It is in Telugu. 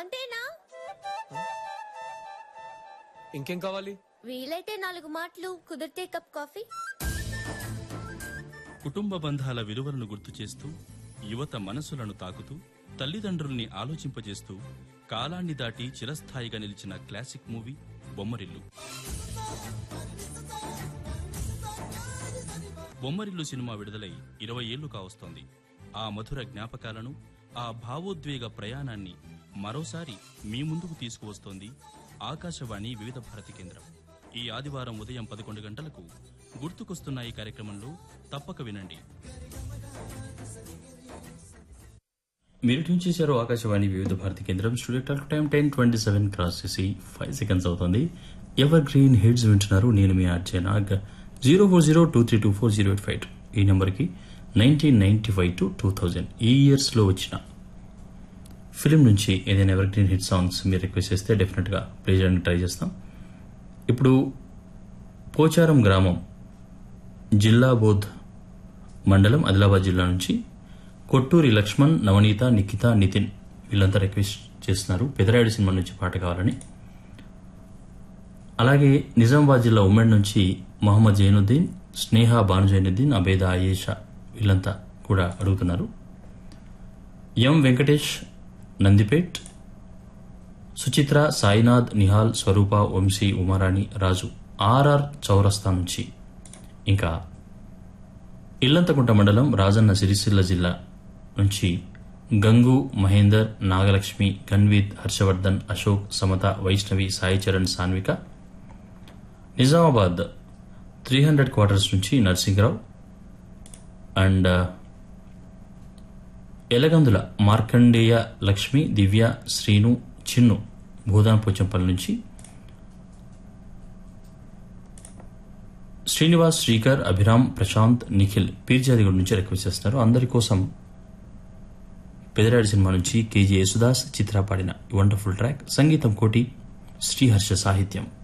అంతేనా ఇంకేం కావాలి వీలైతే నాలుగు మాటలు కుదిరితే కప్ కాఫీ కుటుంబ బంధాల విలువలను గుర్తు చేస్తూ యువత మనసులను తాకుతూ తల్లిదండ్రుల్ని ఆలోచింపజేస్తూ కాలాన్ని దాటి చిరస్థాయిగా నిలిచిన classic movie Bommarillu Bommarillu cinema విడుదలై ఇరవై ఏళ్లు కావస్తోంది ఆ మధుర జ్ఞాపకాలను ఆ భావోద్వేగ ప్రయాణాన్ని మరోసారి మీ ముందుకు తీసుకువస్తోంది ఆకాశవాణి వివిధ భారతి కేంద్రం ఈ ఆదివారం ఉదయం పదకొండు గంటలకు గుర్తుకొస్తున్న ఈ కార్యక్రమంలో తప్పక వినండి మీరు ట్యూన్ చేశారు ఆకాశవాణి వివిధ భారతి కేంద్రం studio talk time ten twenty seven cross చేసి ఫైవ్ సెకండ్స్ అవుతుంది ఎవర్ గ్రీన్ హిట్స్ వింటున్నారు నేను మీ RJ Nag zero four zero two three two four zero eight five ఈ నెంబర్కి nineteen ninety five to two thousand ఈ ఇయర్స్లో వచ్చిన ఫిలిం నుంచి ఏదైనా ఎవర్ గ్రీన్ హిట్ సాంగ్స్ మీరు రిక్వెస్ట్ చేస్తే డెఫినెట్గా ప్లే చేయడానికి ట్రై చేస్తాం ఇప్పుడు పోచారం గ్రామం జిల్లా బోధ్ మండలం ఆదిలాబాద్ జిల్లా నుంచి కొట్టూరి లక్ష్మణ్ నవనీత నిఖిత నితిన్ వీళ్ళంతా రిక్వెస్ట్ చేస్తున్నారు పెదరాయుడు సినిమా నుంచి పాట కావాలని అలాగే నిజామాబాద్ జిల్లా ఉమ్మడి నుంచి మొహమ్మద్ జైనుద్దీన్ స్నేహ బాను జైనుద్దీన్ అబేద ఆయేషా వీళ్ళంతా కూడా అడుగుతున్నారు ఎం వెంకటేష్ నందిపేట్ సుచిత్ర సాయినాథ్ నిహాల్ స్వరూప వంశీ ఉమారాణి రాజు ఆర్ఆర్ చౌరస్తా నుంచి ఇంకా ఇల్లంతకుంట మండలం రాజన్న సిరిసిల్ల జిల్లా నుంచి Gangu Mahender Nagalakshmi Ganveeth Harshavardhan Ashok Samatha Vaishnavi Sai Charan Sanvika Nizamabad three hundred quarters నుంచి నర్సింగ్రావు అండ్ ఎలగందుల మార్కండేయ లక్ష్మి దివ్య శ్రీను చిన్ను భూదానపోచంపల్లి నుంచి శ్రీనివాస్ శ్రీకర్ అభిరామ్ ప్రశాంత్ నిఖిల్ పీర్జాదిగూడ నుంచి రిక్వెస్ట్ చేస్తున్నారు అందరి కోసం పెదరాడి సినిమా నుంచి కేజీ యేసుదాస్ చిత్ర పాడిన వండర్ఫుల్ ట్రాక్ సంగీతం కోటి శ్రీహర్ష సాహిత్యం